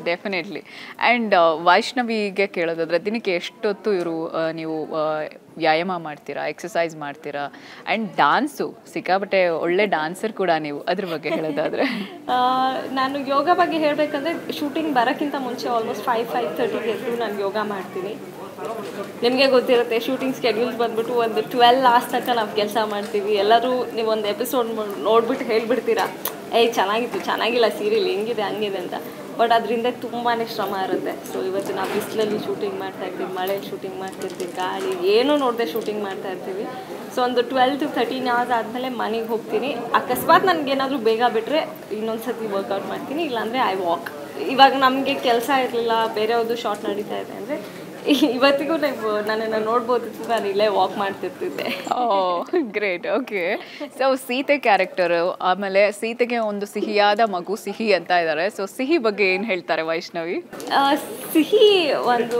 Definitely and ವೈಷ್ಣವಿಗೆ ಕೇಳೋದಾದ್ರೆ ದಿನಕ್ಕೆ ಎಷ್ಟೊತ್ತು ಇವರು ನೀವು ಆ, ವ್ಯಾಯಾಮ ಮಾಡ್ತೀರಾ ಎಕ್ಸಸೈಸ್ ಮಾಡ್ತೀರಾ ಆ್ಯಂಡ್ ಡಾನ್ಸು ಸಿಕ್ಕಾಪಟ್ಟೆ ಒಳ್ಳೆ ಡಾನ್ಸರ್ ಕೂಡ ನೀವು ಅದ್ರ ಬಗ್ಗೆ ಹೇಳೋದಾದ್ರೆ ಆ, ನಾನು ಯೋಗ ಬಗ್ಗೆ ಹೇಳಬೇಕಂದ್ರೆ ಶೂಟಿಂಗ್ ಬರೋಕ್ಕಿಂತ ಮುಂಚೆ ಆಲ್ಮೋಸ್ಟ್ ಫೈವ್ ಫೈವ್ ತರ್ಟಿಗೆ ಎದ್ದು ನಾನು ಯೋಗ ಮಾಡ್ತೀನಿ ನಿಮಗೆ ಗೊತ್ತಿರುತ್ತೆ ಶೂಟಿಂಗ್ ಸ್ಕೆಡ್ಯೂಲ್ಸ್ ಬಂದ್ಬಿಟ್ಟು ಒಂದು ಟ್ವೆಲ್ ಲಾಸ್ಟ್ ತನಕ ನಾವು ಕೆಲಸ ಮಾಡ್ತೀವಿ ಎಲ್ಲರೂ ನೀವು ಒಂದು ಎಪಿಸೋಡ್ ನೋಡ್ಬಿಟ್ಟು ಹೇಳ್ಬಿಡ್ತೀರಾ ಏಯ್ ಚೆನ್ನಾಗಿತ್ತು ಚೆನ್ನಾಗಿಲ್ಲ ಸೀರಿಯಲ್ ಹೆಂಗಿದೆ ಹಂಗಿದೆ ಅಂತ ಬಟ್ ಅದರಿಂದ ತುಂಬಾ ಶ್ರಮ ಇರುತ್ತೆ ಸೊ ಇವತ್ತು ನಾವು ಬಿಸಿಲಲ್ಲಿ ಶೂಟಿಂಗ್ ಮಾಡ್ತಾ ಇರ್ತೀವಿ ಮಳೆಯಲ್ಲಿ ಶೂಟಿಂಗ್ ಮಾಡ್ತಿರ್ತೀವಿ ಗಾಳಿ ಏನೂ ನೋಡದೆ ಶೂಟಿಂಗ್ ಮಾಡ್ತಾ ಇರ್ತೀವಿ ಸೊ ಒಂದು ಟ್ವೆಲ್ ಟು ತರ್ಟೀನ್ ಅವರ್ಸ್ ಆದಮೇಲೆ ಮನೆಗೆ ಹೋಗ್ತೀನಿ ಅಕಸ್ಮಾತ್ ನನಗೇನಾದರೂ ಬೇಗ ಬಿಟ್ಟರೆ ಇನ್ನೊಂದು ಸತಿ ವರ್ಕೌಟ್ ಮಾಡ್ತೀನಿ ಇಲ್ಲಾಂದರೆ ಐ ವಾಕ್ ಇವಾಗ ನಮಗೆ ಕೆಲಸ ಇರಲಿಲ್ಲ ಬೇರೆಯವ್ರದ್ದು ಶಾರ್ಟ್ ನಡೀತಾ ಇದೆ ಅಂದರೆ ಇವತ್ತಿಗೂ ನೀವು ನನ್ನನ್ನು ನೋಡ್ಬೋದಿತ್ತು ನಾನು ಇಲ್ಲೇ ವಾಕ್ ಮಾಡ್ತಿರ್ತಿದ್ದೆ oh great okay so Seethe character ಆಮೇಲೆ ಸೀತೆಗೆ ಒಂದು ಸಿಹಿಯಾದ ಮಗು ಸಿಹಿ ಅಂತ ಇದ್ದಾರೆ ಸೊ ಸಿಹಿ ಬಗ್ಗೆ ಏನು ಹೇಳ್ತಾರೆ ವೈಷ್ಣವಿ ಆ, ಸಿಹಿ ಒಂದು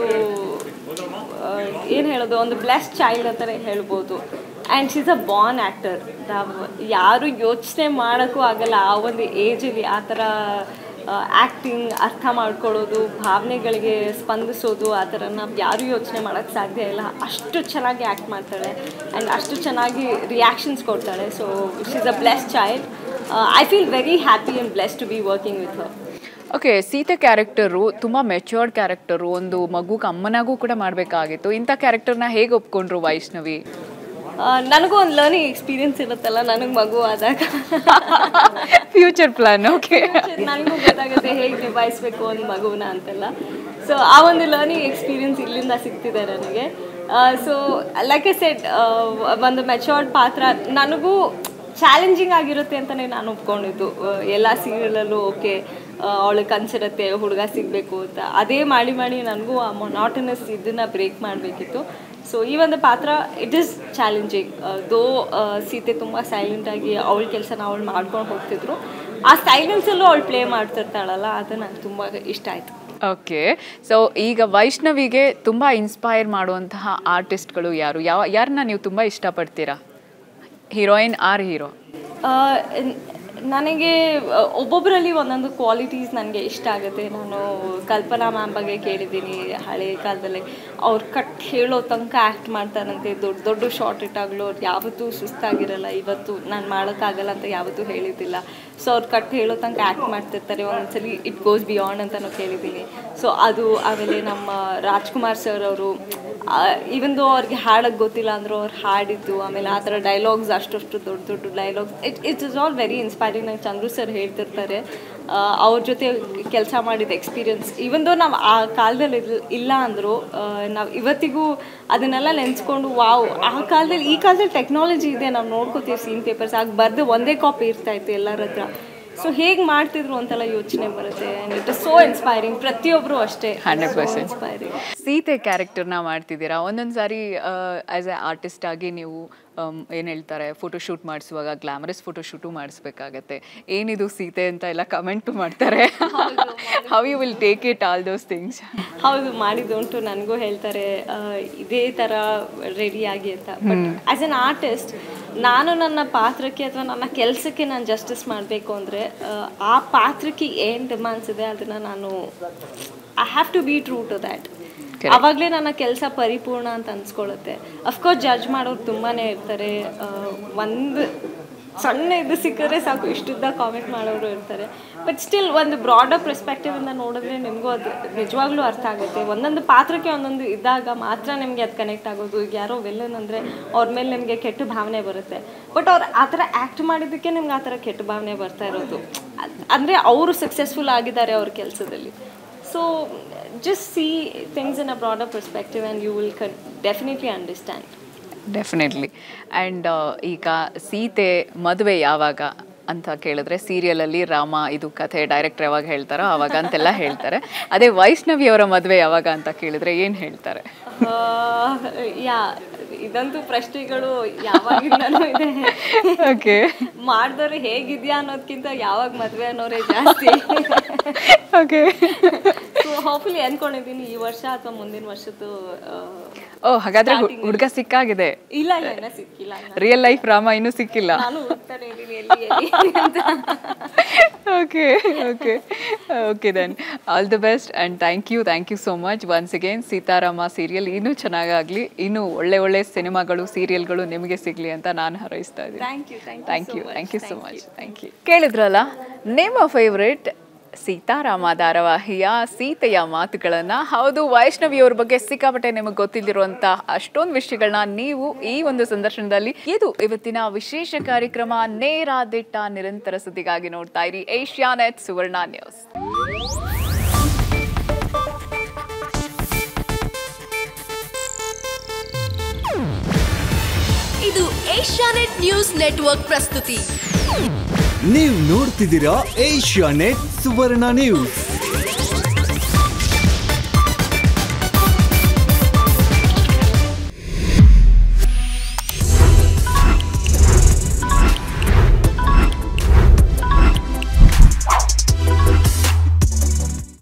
ಏನು ಹೇಳೋದು ಒಂದು ಬ್ಲೆಸ್ ಚೈಲ್ಡ್ ಅಂತಲೇ ಹೇಳ್ಬೋದು and she's a born actor ನಾವು ಯಾರು ಯೋಚನೆ ಮಾಡೋಕ್ಕೂ ಆಗಲ್ಲ ಆ ಒಂದು ಏಜಲ್ಲಿ ಆ ಥರ ಆ್ಯಕ್ಟಿಂಗ್ ಅರ್ಥ ಮಾಡ್ಕೊಳ್ಳೋದು ಭಾವನೆಗಳಿಗೆ ಸ್ಪಂದಿಸೋದು ಆ ಥರ ನಾವು ಯಾರೂ ಯೋಚನೆ ಮಾಡೋಕ್ಕೆ ಸಾಧ್ಯ ಇಲ್ಲ ಅಷ್ಟು ಚೆನ್ನಾಗಿ ಆ್ಯಕ್ಟ್ ಮಾಡ್ತಾಳೆ ಆ್ಯಂಡ್ ಅಷ್ಟು ಚೆನ್ನಾಗಿ ರಿಯಾಕ್ಷನ್ಸ್ ಕೊಡ್ತಾಳೆ so she's a blessed child I feel very happy and blessed to be working with her okay Seethe character ತುಂಬ ಮೆಚ್ಯೂರ್ಡ್ ಕ್ಯಾರೆಕ್ಟರು ಒಂದು ಮಗುಗೆ ಅಮ್ಮನಾಗೂ ಕೂಡ ಮಾಡಬೇಕಾಗಿತ್ತು ಇಂಥ ಕ್ಯಾರೆಕ್ಟರ್ನ ಹೇಗೆ ಒಪ್ಕೊಂಡ್ರು ವೈಷ್ಣವಿ ಆ, ನನಗೂ ಒಂದು ಲರ್ನಿಂಗ್ ಎಕ್ಸ್ಪೀರಿಯನ್ಸ್ ಇರುತ್ತಲ್ಲ ನನಗೆ ಮಗು ಆದಾಗ ಫ್ಯೂಚರ್ ಪ್ಲಾನ್ ಓಕೆ ನನಗೂ ಗೊತ್ತಾಗುತ್ತೆ ಹೇಗೆ ನಿಭಾಯಿಸ್ಬೇಕು ಒಂದು ಮಗುನ ಅಂತೆಲ್ಲ ಸೊ ಆ ಒಂದು ಲರ್ನಿಂಗ್ ಎಕ್ಸ್ಪೀರಿಯನ್ಸ್ ಇಲ್ಲಿಂದ ಸಿಗ್ತಿದೆ ನನಗೆ ಸೊ ಲೈಕ್ ಎ ಸೆಟ್ ಒಂದು ಮೆಚೋರ್ಡ್ ಪಾತ್ರ ನನಗೂ ಚಾಲೆಂಜಿಂಗ್ ಆಗಿರುತ್ತೆ ಅಂತಲೇ ನಾನು ಒಪ್ಕೊಂಡಿದ್ದು ಆ, ಎಲ್ಲ ಸೀರಿಯಲಲ್ಲೂ ಓಕೆ ಅವಳಿಗೆ ಕನ್ಸಿರುತ್ತೆ ಹುಡುಗ ಸಿಗಬೇಕು ಅಂತ ಅದೇ ಮಾಡಿ ಮಾಡಿ ನನಗೂ ಆ ಮೊನಾಟನಸ್ ಇದನ್ನು ಬ್ರೇಕ್ ಮಾಡಬೇಕಿತ್ತು ಸೊ ಈ ಒಂದು ಪಾತ್ರ ಇಟ್ ಈಸ್ ಚಾಲೆಂಜಿಂಗ್ ದೋ ಸೀತೆ ತುಂಬ ಸೈಲೆಂಟಾಗಿ ಅವಳ ಕೆಲಸನ ಅವಳು ಮಾಡ್ಕೊಂಡು ಹೋಗ್ತಿದ್ರು ಆ ಸೈಲೆನ್ಸಲ್ಲೂ ಅವಳು ಪ್ಲೇ ಮಾಡ್ತಿರ್ತಾಳಲ್ಲ ಅದು ನಂಗೆ ತುಂಬ ಇಷ್ಟ ಆಯಿತು ಓಕೆ ಸೊ ಈಗ ವೈಷ್ಣವಿಗೆ ತುಂಬ ಇನ್ಸ್ಪೈರ್ ಮಾಡುವಂತಹ ಆರ್ಟಿಸ್ಟ್ಗಳು ಯಾರು ಯಾವ ಯಾರನ್ನ ನೀವು ತುಂಬ ಇಷ್ಟಪಡ್ತೀರಾ ಹೀರೋಯಿನ್ ಆರ್ ಹೀರೋ ನನಗೆ ಆ, ಒಬ್ಬೊಬ್ಬರಲ್ಲಿ ಒಂದೊಂದು ಕ್ವಾಲಿಟೀಸ್ ನನಗೆ ಇಷ್ಟ ಆಗುತ್ತೆ ನಾನು ಕಲ್ಪನಾ ಮ್ಯಾಮ್ ಬಗ್ಗೆ ಕೇಳಿದ್ದೀನಿ ಹಳೆ ಕಾಲದಲ್ಲಿ ಅವ್ರು ಕಟ್ ಹೇಳೋ ತನಕ ಆ್ಯಕ್ಟ್ ಮಾಡ್ತಾರಂತೆ ದೊಡ್ಡ ದೊಡ್ಡ ಶಾರ್ಟ್ ಇಟ್ಟಾಗಲೂ ಅವ್ರು ಯಾವತ್ತೂ ಸುಸ್ತಾಗಿರಲ್ಲ ಇವತ್ತು ನಾನು ಮಾಡೋಕ್ಕಾಗಲ್ಲ ಅಂತ ಯಾವತ್ತೂ ಹೇಳಿದ್ದಿಲ್ಲ ಸೊ ಅವ್ರು ಕಟ್ ಹೇಳೋ ತನಕ ಆ್ಯಕ್ಟ್ ಮಾಡ್ತಿರ್ತಾರೆ ಒಂದೊಂದ್ಸಲಿ ಇಟ್ ಗೋಸ್ ಬಿಯಾಂಡ್ ಅಂತಲೂ ಕೇಳಿದ್ದೀನಿ ಸೊ ಅದು ಆಮೇಲೆ ನಮ್ಮ ರಾಜ್ಕುಮಾರ್ ಸರ್ ಅವರು ಈವನ್ ದೋ ಅವ್ರಿಗೆ ಹಾಡೋಕ್ಕೆ ಗೊತ್ತಿಲ್ಲ ಅಂದರೂ ಅವ್ರು ಹಾಡಿದ್ದು ಆಮೇಲೆ ಆ ಥರ ಡೈಲಾಗ್ಸ್ ಅಷ್ಟಷ್ಟು ದೊಡ್ಡ ದೊಡ್ಡ dialogues it it's is all very inspiring ನಂಗೆ ಚಂದ್ರು ಸರ್ ಹೇಳ್ತಿರ್ತಾರೆ ಆ, ಅವ್ರ ಜೊತೆ ಕೆಲಸ ಮಾಡಿದ ಎಕ್ಸ್ಪೀರಿಯನ್ಸ್ ಈವನ್ ದೋ ನಾವು ಆ ಕಾಲದಲ್ಲಿ ಇಲ್- ಇಲ್ಲ ಅಂದರೂ ನಾವು ಇವತ್ತಿಗೂ ಅದನ್ನೆಲ್ಲ ನೆನೆಸ್ಕೊಂಡು ವಾವ್ ಆ ಕಾಲದಲ್ಲಿ ಈ ಕಾಲದಲ್ಲಿ ಟೆಕ್ನಾಲಜಿ ಇದೆ ನಾವು ನೋಡ್ಕೋತೀವಿ ಸೀನ್ ಪೇಪರ್ಸ್ ಆಗ ಬರೆದು ಒಂದೇ ಕಾಪಿ ಇರ್ತಾ ಇತ್ತು ಎಲ್ಲರ ಹತ್ರ ಸೊ ಹೇಗೆ ಮಾಡ್ತಿದ್ರು ಅಂತೆಲ್ಲ ಯೋಚನೆ ಬರುತ್ತೆ and it is so inspiring ಪ್ರತಿಯೊಬ್ಬರು ಅಷ್ಟೇ ಹಂಡ್ರೆಡ್ ಪರ್ಸೆಂಟ್ ಇನ್ಸ್ಪೈರಿಂಗ್ ಸೀತೆ ಕ್ಯಾರೆಕ್ಟರ್ನ ಮಾಡ್ತಿದ್ದೀರಾ ಒಂದೊಂದು ಸಾರಿ ಆ್ಯಸ್ ಎ ಆರ್ಟಿಸ್ಟ್ ಆಗಿ ನೀವು ಏನು ಹೇಳ್ತಾರೆ ಫೋಟೋಶೂಟ್ ಮಾಡಿಸುವಾಗ ಗ್ಲಾಮರಸ್ ಫೋಟೋಶೂಟು ಮಾಡಿಸ್ಬೇಕಾಗತ್ತೆ ಏನಿದು ಸೀತೆ ಅಂತ ಎಲ್ಲ ಕಮೆಂಟು ಮಾಡ್ತಾರೆ how you will take it all those things ಹೌದು ಮಾಡಿದ್ದುಂಟು ನನಗೂ ಹೇಳ್ತಾರೆ ಆ, ಇದೇ ಥರ ರೆಡಿಯಾಗಿ ಅಂತ ಬಟ್ ಆ್ಯಸ್ ಎನ್ ಆರ್ಟಿಸ್ಟ್ ನಾನು ನನ್ನ ಪಾತ್ರಕ್ಕೆ ಅಥವಾ ನನ್ನ ಕೆಲಸಕ್ಕೆ ನಾನು ಜಸ್ಟಿಸ್ ಮಾಡಬೇಕು ಅಂದರೆ ಆ ಪಾತ್ರಕ್ಕೆ ಏನು ಡಿಮಾಂಡ್ಸ್ ಇದೆ ಅದನ್ನು ನಾನು I have to be true to that ಅವಾಗಲೇ ನನ್ನ ಕೆಲಸ ಪರಿಪೂರ್ಣ ಅಂತ ಅನ್ಸ್ಕೊಳ್ಳುತ್ತೆ ಅಫ್ಕೋರ್ಸ್ ಜಡ್ಜ್ ಮಾಡೋರು ತುಂಬಾ ಇರ್ತಾರೆ ಒಂದು ಸಣ್ಣ ಇದು ಸಿಕ್ಕಿದ್ರೆ ಸಾಕು ಇಷ್ಟುದ್ದ ಕಾಮೆಂಟ್ ಮಾಡೋರು ಇರ್ತಾರೆ ಬಟ್ ಸ್ಟಿಲ್ ಒಂದು ಬ್ರಾಡರ್ ಪರ್ಸ್ಪೆಕ್ಟಿವಿಂದ ನೋಡಿದ್ರೆ ನಿಮಗೂ ಅದು ನಿಜವಾಗ್ಲೂ ಅರ್ಥ ಆಗುತ್ತೆ ಒಂದೊಂದು ಪಾತ್ರಕ್ಕೆ ಒಂದೊಂದು ಇದ್ದಾಗ ಮಾತ್ರ ನಿಮಗೆ ಅದು ಕನೆಕ್ಟ್ ಆಗೋದು ಈಗ ಯಾರೋ ವಿಲ್ಲನ್ ಅಂದರೆ ಅವ್ರ ಮೇಲೆ ನಿಮಗೆ ಕೆಟ್ಟ ಭಾವನೆ ಬರುತ್ತೆ ಬಟ್ ಅವ್ರು ಆ ಥರ ಆ್ಯಕ್ಟ್ ಮಾಡಿದ್ದಕ್ಕೆ ನಿಮ್ಗೆ ಆ ಥರ ಕೆಟ್ಟ ಭಾವನೆ ಬರ್ತಾ ಇರೋದು ಅಂದರೆ ಅವರು ಸಕ್ಸಸ್ಫುಲ್ ಆಗಿದ್ದಾರೆ ಅವ್ರ ಕೆಲಸದಲ್ಲಿ so just see things in a broader perspective and you will con- definitely understand. Definitely and ಈಗ ಸೀತೆ ಮದುವೆ ಯಾವಾಗ ಅಂತ ಕೇಳಿದ್ರೆ ಸೀರಿಯಲಲ್ಲಿ ರಾಮ ಇದು ಕಥೆ ಡೈರೆಕ್ಟರ್ ಯಾವಾಗ ಹೇಳ್ತಾರೋ ಆವಾಗ ಅಂತೆಲ್ಲ ಹೇಳ್ತಾರೆ ಅದೇ ವೈಷ್ಣವಿ ಅವರ ಮದುವೆ ಯಾವಾಗ ಅಂತ ಕೇಳಿದ್ರೆ ಏನು ಹೇಳ್ತಾರೆ ಯಾ ಇದಂತೂ ಪ್ರಶ್ನೆಗಳು ಯಾವಾಗಿಂದನೂ ಇದೆ ಓಕೆ ಮಾಡಿದವ್ರು ಹೇಗಿದ್ಯಾ ಅನ್ನೋದಕ್ಕಿಂತ ಯಾವಾಗ ಮದುವೆ ಅನ್ನೋರೇ ಜಾಸ್ತಿ ಓಕೆ ಸೊ ಹಾಪ್ಫುಲಿ ಅನ್ಕೊಂಡಿದ್ದೀನಿ ಈ ವರ್ಷ ಅಥವಾ ಮುಂದಿನ ವರ್ಷದ್ದು ಆ, ಓ ಹಾಗಾದ್ರೆ ಹು- ಹುಡ್ಗ ಸಿಕ್ಕಾಗಿದೆ ಇಲ್ಲ ಇಲ್ಲ ಇನ್ನೂ ಸಿಕ್ಕಿಲ್ಲ ರಿಯಲ್ ಲೈಫ್ ರಾಮ ಇನ್ನೂ ಸಿಕ್ಕಿಲ್ಲ ನಾನು ಹುಡುಕ್ತಾನೆ ಇದ್ದೀನಿ ಎಲ್ಲಿ ಎಲ್ಲಿ ಅಂತ okay okay okay then all the best and thank you thank you so much once again Seetharama serial ಇನ್ನೂ ಚೆನ್ನಾಗಾಗಲಿ ಇನ್ನೂ ಒಳ್ಳೆ ಒಳ್ಳೆ ಸಿನಿಮಾಗಳು ಸೀರಿಯಲ್ಗಳು ನಿಮಗೆ ಸಿಗಲಿ ಅಂತ ನಾನು ಹಾರೈಸ್ತಾ ಇದ್ದೀನಿ thank you thank thank you thank you so much thank you ಕೇಳಿದ್ರಲ್ಲ ನಿಮ್ಮ ಫೇವ್ರೆಟ್ ಸೀತಾರಾಮ ಧಾರಾವಾಹಿಯ ಸೀತೆಯ ಮಾತುಗಳನ್ನ ಹೌದು ವೈಷ್ಣವಿ ಅವ್ರ ಬಗ್ಗೆ ಸಿಕ್ಕಾಪಟ್ಟೆ ನಿಮಗೆ ಗೊತ್ತಿದ್ದಿರುವಂತ ಅಷ್ಟೊಂದು ವಿಷಯಗಳನ್ನ ನೀವು ಈ ಒಂದು ಸಂದರ್ಶನದಲ್ಲಿ ಇದು ಇವತ್ತಿನ ವಿಶೇಷ ಕಾರ್ಯಕ್ರಮ ನೇರ ದಿಟ್ಟ ನಿರಂತರ ಸುದ್ದಿಗಾಗಿ ನೋಡ್ತಾ ಇರಿ ಏಷ್ಯಾ ನೆಟ್ ಸುವರ್ಣ ನ್ಯೂಸ್ ಇದು ಏಷ್ಯಾನೆಟ್ ನ್ಯೂಸ್ ನೆಟ್ವರ್ಕ್ ಪ್ರಸ್ತುತಿ ನೀವು ನೋಡ್ತಿದ್ದೀರಾ ಏಷ್ಯಾ ನೆಟ್ ಸುವರ್ಣ ನ್ಯೂಸ್